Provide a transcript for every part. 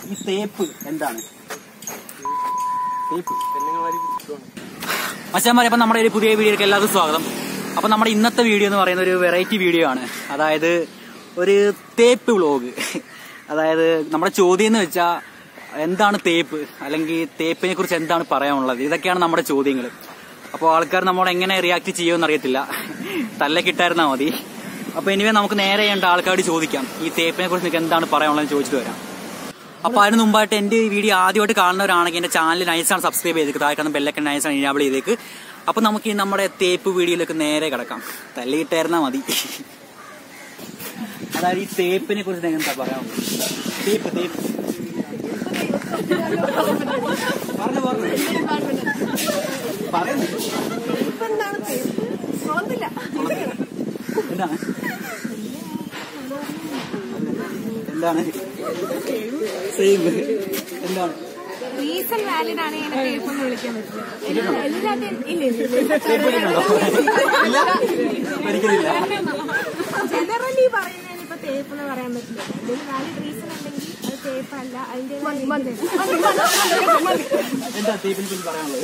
ഈ തേപ്പ് എന്താണ് തേപ്പ് മച്ചാന്മാരെ അപ്പൊ നമ്മുടെ ഒരു പുതിയ വീഡിയോയിലേക്ക് എല്ലാവർക്കും സ്വാഗതം അപ്പൊ നമ്മുടെ ഇന്നത്തെ വീഡിയോ എന്ന് പറയുന്ന ഒരു വെറൈറ്റി വീഡിയോ ആണ് അതായത് ഒരു തേപ്പ് വ്ളോഗ് അതായത് നമ്മുടെ ചോദ്യം എന്ന് വെച്ചാൽ എന്താണ് തേപ്പ് അല്ലെങ്കിൽ തേപ്പിനെ കുറിച്ച് എന്താണ് പറയാനുള്ളത് ഇതൊക്കെയാണ് നമ്മുടെ ചോദ്യങ്ങൾ അപ്പോൾ ആൾക്കാർ നമ്മളോട് എങ്ങനെ റിയാക്ട് ചെയ്യുമെന്ന് അറിയത്തില്ല തല്ലക്കിട്ടായിരുന്നാ മതി അപ്പൊ ഇനിവേ നമുക്ക് നേരെ ചെയ്യേണ്ട ആൾക്കാരോട് ചോദിക്കാം ഈ തേപ്പിനെ കുറിച്ച് നിങ്ങൾക്ക് എന്താണ് പറയാനുള്ളതെന്ന് ചോദിച്ചിട്ട് വരാം അപ്പൊ അതിന് മുമ്പായിട്ട് എന്റെ ഈ വീഡിയോ ആദ്യമായിട്ട് കാണുന്നവരാണെങ്കിൽ എന്റെ ചാനൽ നൈസാണ് സബ്സ്ക്രൈബ് ചെയ്തേക്ക് താഴെ കാണുന്ന ബെല്ലൊക്കെ നൈസാണ് ഇനാബിൾ ചെയ്തേക്ക് അപ്പൊ നമുക്ക് ഈ നമ്മുടെ തേപ്പ് വീഡിയോയിലേക്ക് നേരെ കിടക്കാം തല്ലിയിട്ടായിരുന്നാ മതി അതായത് ഈ തേപ്പിനെ കുറിച്ച് നിങ്ങൾക്ക് എന്താ പറയാനുള്ളത് തേപ്പ് തേപ്പ് പറഞ്ഞു പറഞ്ഞു പറയുന്നു എന്താണ് എന്താണ് സെയിം എന്താണ് റീസൺ വാലിഡ് ആണ് ഇങ്ങനെ ടേപ്പ് എന്ന് വിളിക്കാൻ പറ്റില്ല എല്ലാത്തിനും ഇല്ല ഇല്ല തേപ്പ് ഇട്ടിട്ടുണ്ടോ? ഇല്ല ഒരിക്കലില്ല ജനറലി പറയുന്നതിന് ഇപ്പൊ ടേപ്പ് എന്ന് പറയാൻ പറ്റില്ല എന്തെങ്കിലും വാലിഡ് റീസൺ ഉണ്ടെങ്കിൽ അത് ടേപ്പ് അല്ല അതിന്റെ എന്താ തേപ്പിനെ കുറിച്ച് പറയാനുള്ളത്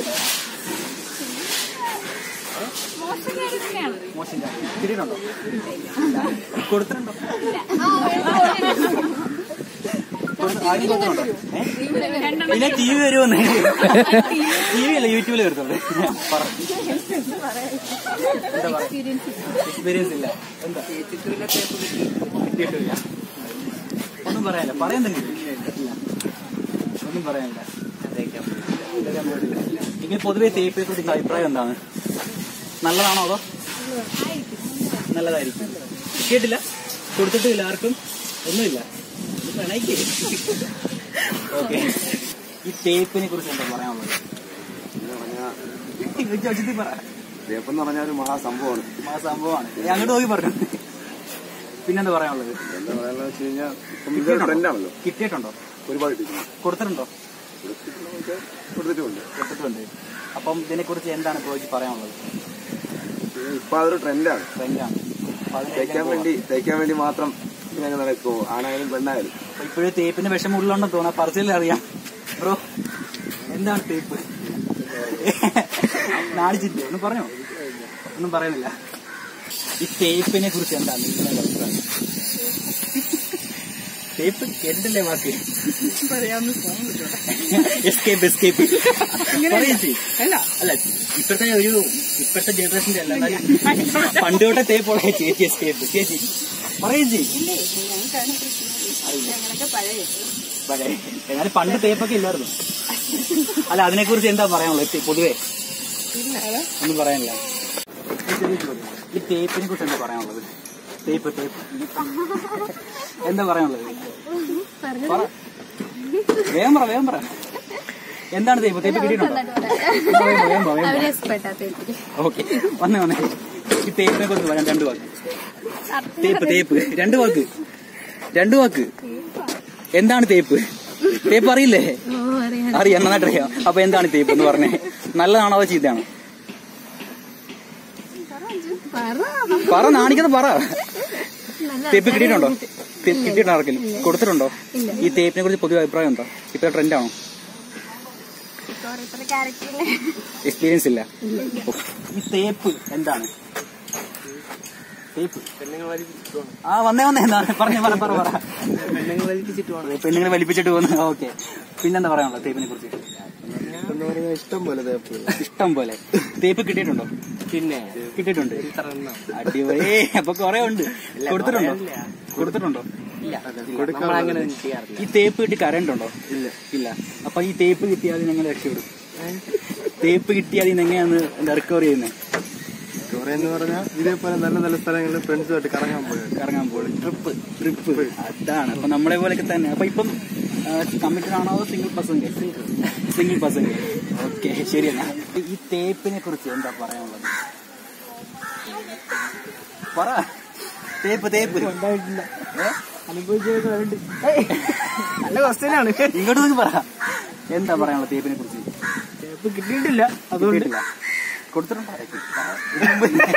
മോശം കാര്യം തന്നെയാണ് മോശം കിട്ടിയിട്ടുണ്ടോ കൊടുത്തിട്ടുണ്ടോ കൊടുത്ത- ആദ്യം കൊടുത്തിട്ടുണ്ടോ ഏ? പിന്നെ ടി വി വരുമെന്ന് ടി വി അല്ല യൂട്യൂബിൽ വരുത്തുള്ളൂ പറ എന്താ പറ എക്സ്പീരിയൻസ് ഇല്ല എന്താ കിട്ടിയിട്ടില്ല ഒന്നും പറയാനില്ല പറയുന്നുണ്ടെങ്കിൽ ഇല്ല ഒന്നും പറയാനില്ല എങ്കിൽ പൊതുവെ തേപ്പിനെ കുറിച്ച് നിങ്ങളുടെ അഭിപ്രായം എന്താണ് നല്ലതാണോ അതോ നല്ലതായിരിക്കും കേട്ടില്ല കൊടുത്തിട്ടില്ല ആർക്കും ഒന്നുമില്ല ഓക്കെ ഈ തേപ്പിനെ കുറിച്ച് എന്താ പറയാനുള്ളത് ഇത് ചോദിച്ചിട്ട് പറ എന്ന് പറഞ്ഞാൽ ഒരു മഹാസംഭവമാണ് ആ സംഭവമാണ് ഏ, അങ്ങോട്ട് നോക്കി പറഞ്ഞു പിന്നെന്താ പറയാനുള്ളത് എന്താ പറയാന്ന് വെച്ച് കഴിഞ്ഞാൽ ഇപ്പം ഇതൊരു ട്രെൻഡാണല്ലോ കിട്ടിയിട്ടുണ്ടോ ഒരുപാട് കിട്ടുന്നു കൊടുത്തിട്ടുണ്ടോ കൊടുത്തിട്ടുമുണ്ട് കൊടുത്തിട്ടുണ്ട് അപ്പം ഇതിനെ കുറിച്ച് എന്താണ് ബ്രോയ്ക്ക് പറയാനുള്ളത് ഇപ്പൊ അതൊരു ട്രെൻഡാണ് ട്രെൻഡാണ് അപ്പൊ അതിനെ തയ്ക്കാൻ വേണ്ടി തയ്ക്കാൻ വേണ്ടി മാത്രം ഇങ്ങനെ നടക്കുമോ ആണായാലും പെണ്ണായാലും അപ്പൊ ഇപ്പോഴും തേപ്പിന്റെ വിഷം ഉള്ളിലുണ്ടെന്ന് തോന്നാ പറച്ചിൽ അറിയാം ബ്രോ എന്താണ് തേപ്പ് നാടിച്ചിട്ട് ഒന്നും പറഞ്ഞോ ഒന്നും പറയുന്നില്ല ഈ തേപ്പിനെ കുറിച്ച് എന്താണ് നിങ്ങളുടെ അഭിപ്രായം തേപ്പ് കേട്ടിട്ടില്ലേ വാക്ക് എസ്കേപ്പ് എസ്കേപ്പ് അല്ല അല്ല ഇപ്പോഴത്തെ ഒരു ഇപ്പോഴത്തെ ജനറേഷന്റെ അല്ല എന്നാലും പണ്ട് തൊട്ടേ തേപ്പുള്ള ചേച്ചി എസ്കേപ്പ് ചേച്ചി പറയും ചേച്ചി പഴയ എന്നാലും പണ്ട് തേപ്പൊക്കെ ഇല്ലായിരുന്നു അല്ല അതിനെ കുറിച്ച് എന്താ പറയാനുള്ളത് തെ- പൊതുവേ ഒന്നും പറയാനില്ല ഈ തേപ്പിനെ കുറിച്ച് എന്താ പറയാനുള്ളത് തേപ്പ് തേപ്പ് എന്താ പറയാനുള്ളത് പറ. വേഗം പറ വേഗം പറ എന്താണ് തേപ്പ് തേപ്പ് കിട്ടിയിട്ടുണ്ടോ വേഗം പറ, വേഗം പറ. ഓക്കെ വന്നേ വന്നേ ഈ തേപ്പിനെ കുറിച്ച് പറയാം രണ്ട് വാക്ക് തേപ്പ് തേപ്പ് രണ്ട് വാക്ക് രണ്ട് വാക്ക് എന്താണ് തേപ്പ് തേപ്പ് അറിയില്ലേ അറിയാം നന്നായിട്ട് അറിയാം അപ്പൊ എന്താണ് തേപ്പ് എന്ന് പറഞ്ഞേ നല്ലതാണോ അതോ ചീത്തയാണോ പറ നാണിക്കുന്നത് പറ തേപ്പ് കിട്ടിയിട്ടുണ്ടോ തേപ്പ് കിട്ടിയിട്ടുണ്ടോ ആർക്കെങ്കിലും കൊടുത്തിട്ടുണ്ടോ ഈ തേപ്പിനെ കുറിച്ച് പൊതുവെ അഭിപ്രായം ഉണ്ടോ ഇപ്പൊ ട്രെൻഡാണോ ഓരോരുത്തരുടെ ക്യാരക്ടറിന് എക്സ്പീരിയൻസ് ഇല്ല ഈ തേപ്പ് എന്താണ് തേപ്പ് ആ വന്നേ വന്നേ എന്താണ് പറഞ്ഞു പറ പറ പറ പെണ്ണുങ്ങളെ വലിപ്പിച്ചിട്ട് പോകുന്നു ഓക്കെ പിന്നെന്താ പറയാനുള്ളത് തേപ്പിനെ കുറിച്ച് എന്ന് പറഞ്ഞാൽ ഇഷ്ടം പോലെ തേപ്പ് ഇഷ്ടം പോലെ തേപ്പ് കിട്ടിയിട്ടുണ്ടോ പിന്നെ കിട്ടിയിട്ടുണ്ട് അടിപൊളി അപ്പൊ കൊറേ ഉണ്ട് കൊടുത്തിട്ടുണ്ടോ കൊടുത്തിട്ടുണ്ടോ കൊടുക്കാൻ ഈ തേപ്പ് കിട്ടി കറണ്ട് ഉണ്ടോ ഇല്ല ഇല്ല അപ്പൊ ഈ തേപ്പ് കിട്ടിയാൽ അതിന് എങ്ങനെ രക്ഷപ്പെടും തേപ്പ് കിട്ടിയാൽ ഇതിന് എങ്ങനെയാണ് റിക്കവർ ചെയ്യുന്നത് കുറെ എന്ന് പറഞ്ഞാൽ ഇതേപോലെ നല്ല നല്ല സ്ഥലങ്ങളിൽ ഫ്രണ്ട്സുമായിട്ട് കറങ്ങാൻ പോയത് കറങ്ങാൻ പോകും ട്രിപ്പ് ട്രിപ്പ് അതാണ് അപ്പൊ നമ്മളെ പോലെയൊക്കെ തന്നെ അപ്പൊ ഇപ്പം കമ്മിറ്റഡ് ആണോ single person single person okay ശരിയല്ല ഈ തേപ്പിനെ കുറിച്ച് എന്താ പറയാനുള്ളത് പറ തേപ്പ് തേപ്പ് ഏ? നല്ല ക്വസ്റ്റ്യൻ ആണ് ഇങ്ങോട്ട് നോക്കി പറ എന്താ പറയാനുള്ളത് തേപ്പിനെ കുറിച്ച് തേപ്പ് കിട്ടിയിട്ടില്ല കിട്ടിയിട്ടില്ല കൊടുത്തിട്ടുണ്ടോ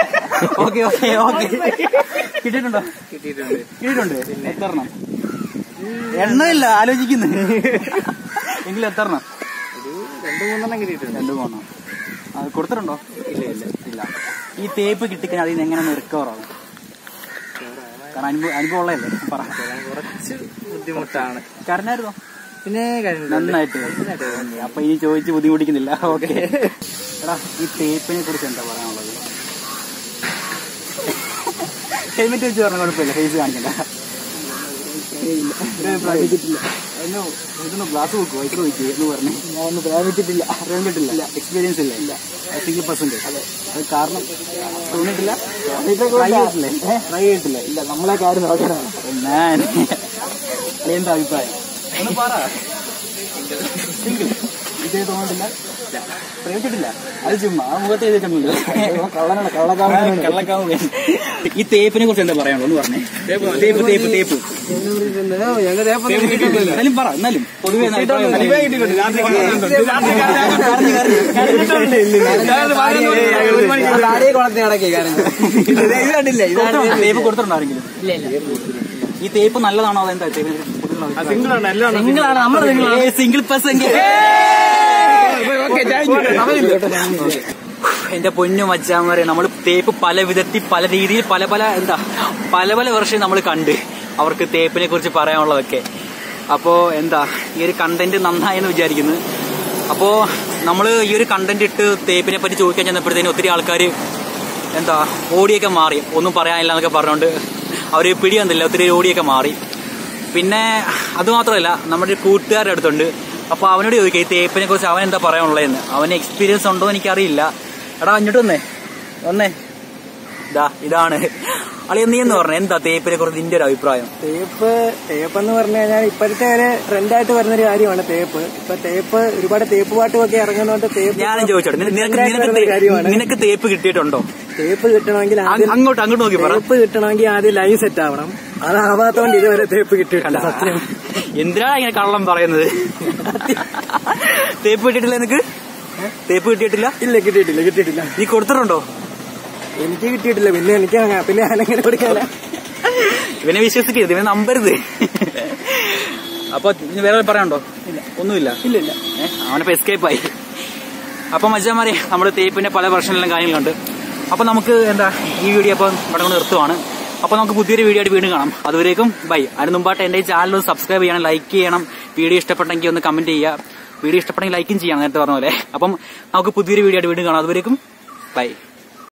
ഓക്കെ ഓക്കെ ഓക്കെ കിട്ടിയിട്ടുണ്ടോ കിട്ടിയിട്ടുണ്ട് കിട്ടിയിട്ടുണ്ട് എത്ര എണ്ണം എണ്ണമില്ല ആലോചിക്കുന്നു എങ്കിലും എത്ര എണ്ണം ഒരു രണ്ട് മൂന്നെണ്ണം കിട്ടിയിട്ടുണ്ട് രണ്ടു മൂന്നെണ്ണം അത് കൊടുത്തിട്ടുണ്ടോ ഇല്ല ഇല്ല ഇല്ല ഈ തേപ്പ് കിട്ടിക്കഴിഞ്ഞാൽ അതിൽ നിന്ന് എങ്ങനെ ഒന്ന് റിക്കവർ ആവും കാരണം അനുഭവം അനുഭവം ഉള്ളതല്ലേ പറ കുറച്ച് ബുദ്ധിമുട്ടാണ് കരഞ്ഞായിരുന്നോ പിന്നെ കഴിഞ്ഞില്ല നന്നായിട്ട് അപ്പൊ ഇനി ചോദിച്ച് ബുദ്ധിമുട്ടിക്കുന്നില്ല ഓക്കെ എടാ ഈ തേപ്പിനെ കുറിച്ച് എന്താ പറയാനുള്ളത് ഹെൽമെറ്റ് വെച്ച് പറഞ്ഞ കുഴപ്പമില്ല ഫേസ് കാണിക്കണ്ട അതിന് ഇതൊന്ന് ഗ്ലാസ് വെക്കുമോ വൈറ്റ് വെച്ച് എന്ന് പറഞ്ഞു ഞാൻ ഒന്ന് പ്രേമിച്ചിട്ടില്ല പ്രേമിച്ചിട്ടില്ല എക്സ്പീരിയൻസ് ഇല്ല ഇല്ല സിംഗിൾ പെർസെന്റ് അതെ അത് കാരണം തോന്നിയിട്ടില്ല ട്രൈ ചെയ്തിട്ടില്ലേ ട്രൈ ചെയ്തിട്ടില്ല ഇല്ല നമ്മളെ കാര്യം നോക്കാനാണ് ഞാൻ എന്താ അഭിപ്രായം ഒന്ന് പറ സിംഗിൾ ഇതേ തോന്നിട്ടില്ല പ്രേമിച്ചിട്ടില്ല അത് ചുമ്മാ ആ മുഖത്ത് എഴുതിയിട്ടുണ്ട് കള്ളനാണ് കള്ളക്കാവ് കള്ളക്കാവ് ഈ തേപ്പിനെ കുറിച്ച് എന്താ പറയാനുള്ളത് ഒന്ന് പറഞ്ഞേ തേപ്പ് തേപ്പ് തേപ്പ് എന്നാലും പറ എന്നാലും പൊതുവെ എന്നാ അഭിപ്രായം കൊടുത്തിട്ടുണ്ടോ? തേപ്പ് കൊടുത്തിട്ടുണ്ടോ ആരെങ്കിലും ഈ തേപ്പ് നല്ലതാണോ അതെന്താ തേപ്പിനെ കുറിച്ച് പൊതുവെയുള്ള അഭിപ്രായം? സിംഗിളാണ് നമ്മൾ ഏ, സിംഗിൾ പേഴ്സൺ എന്റെ പൊന്നു മച്ചാമാരെ നമ്മൾ തേപ്പ് പല വിധത്തിൽ പല രീതിയിൽ പല പല എന്താ പല പല വർഷം നമ്മൾ കണ്ട് അവർക്ക് തേപ്പിനെ കുറിച്ച് പറയാനുള്ളതൊക്കെ അപ്പോ എന്താ ഈ ഒരു കണ്ടന്റ് നന്നായെന്ന് വിചാരിക്കുന്നു അപ്പോ നമ്മൾ ഈ ഒരു കണ്ടന്റ് ഇട്ട് തേപ്പിനെ പറ്റി ചോദിക്കാൻ ചെന്നപ്പോഴത്തേനും ഒത്തിരി ആൾക്കാർ എന്താ ഓടിയൊക്കെ മാറി ഒന്നും പറയാനില്ല എന്നൊക്കെ പറഞ്ഞുകൊണ്ട് അവര് പിടി വന്നില്ല ഒത്തിരി ഓടിയൊക്കെ മാറി പിന്നെ അത് മാത്രമല്ല നമ്മുടെ ഒരു കൂട്ടുകാരുടെ അടുത്തുണ്ട് അപ്പൊ അവനോട് ചോദിക്കാം ഈ തേപ്പിനെ കുറിച്ച് അവൻ എന്താ പറയാനുള്ളതെന്ന് അവന് എക്സ്പീരിയൻസ് ഉണ്ടോ എന്ന് എനിക്കറിയില്ല എടാ അങ്ങോട്ട് വന്നേ വന്നേ ഇതാ ഇതാണ് അളിയ നീ എന്ന് പറഞ്ഞു എന്താ തേപ്പിനെ കുറിച്ച് നിന്റെ ഒരു അഭിപ്രായം തേപ്പ് തേപ്പ് എന്ന് പറഞ്ഞു കഴിഞ്ഞാൽ ഇപ്പോഴത്തെ ഒരു ട്രെൻഡായിട്ട് വരുന്നൊരു കാര്യമാണ് തേപ്പ് ഇപ്പൊ തേപ്പ് ഒരുപാട് തേപ്പ് പാട്ടുമൊക്കെ ഇറങ്ങുന്നതുകൊണ്ട് തേപ്പ് ഞാനും ചോദിച്ചോട്ടെ നിനക്ക് നിനക്ക് trend ആയിട്ട് നിനക്ക് വരുന്ന തേ- കാര്യമാണ് നിനക്ക് തേപ്പ് കിട്ടിയിട്ടുണ്ടോ തേപ്പ് കിട്ടണമെങ്കിൽ അ- ആദ്യം അങ്ങോട്ട് അങ്ങോട്ട് നോക്കി പറ തേപ്പ് കിട്ടണമെങ്കിൽ ആദ്യം ലൈൻ സെറ്റ് ആവണം അതാവാത്തോണ്ട് ഇതുവരെ തേപ്പ് കിട്ടിയിട്ടില്ല സത്യം എന്തിനാ ഇങ്ങനെ കള്ളം പറയുന്നത് തേപ്പ് കിട്ടിയിട്ടില്ല നിനക്ക് തേപ്പ് കിട്ടിയിട്ടില്ല ഇല്ല കിട്ടിയിട്ടില്ല കിട്ടിയിട്ടില്ല നീ കൊടുത്തിട്ടുണ്ടോ എനിക്ക് കിട്ടിയിട്ടില്ല പിന്നെ എനിക്ക് അങ്ങ- പിന്നെ ഞാനെങ്ങനെ കൊടുക്കാനാ ഇവനെ വിശ്വസിക്കരുത് ഇവനെ നമ്പരുത് അപ്പൊ ഇനി വേറെ പറയാനുണ്ടോ ഇല്ല ഒന്നുമില്ല ഇല്ല ഇല്ല അവനിപ്പോ എസ്കേപ്പ് ആയി അപ്പൊ മച്ചാമാരെ നമ്മുടെ തേപ്പിന്റെ പല വർഷങ്ങളിലും കാര്യങ്ങളുണ്ട് അപ്പൊ നമുക്ക് എന്താ ഈ വീഡിയോ അപ്പം ഇവിടെ കൊണ്ട് നിർത്തുവാണ് അപ്പൊ നമുക്ക് പുതിയൊരു വീഡിയോ ആയിട്ട് വീണ്ടും കാണാം അതുവരേക്കും ബൈ അതിന് മുമ്പായിട്ട് എന്റെ ഈ ചാനൽ ഒന്ന് സബ്സ്ക്രൈബ് ചെയ്യണം ലൈക്ക് ചെയ്യണം വീഡിയോ ഇഷ്ടപ്പെട്ടെങ്കിൽ ഒന്ന് കമന്റ് ചെയ്യുക വീഡിയോ ഇഷ്ടപ്പെട്ടെങ്കിൽ ലൈക്കും ചെയ്യണം നേരത്തെ പറഞ്ഞ പോലെ അപ്പം നമുക്ക് പുതിയൊരു വീഡിയോ ആയിട്ട് വീണ്ടും കാണാം അതുവരേക്കും ബൈ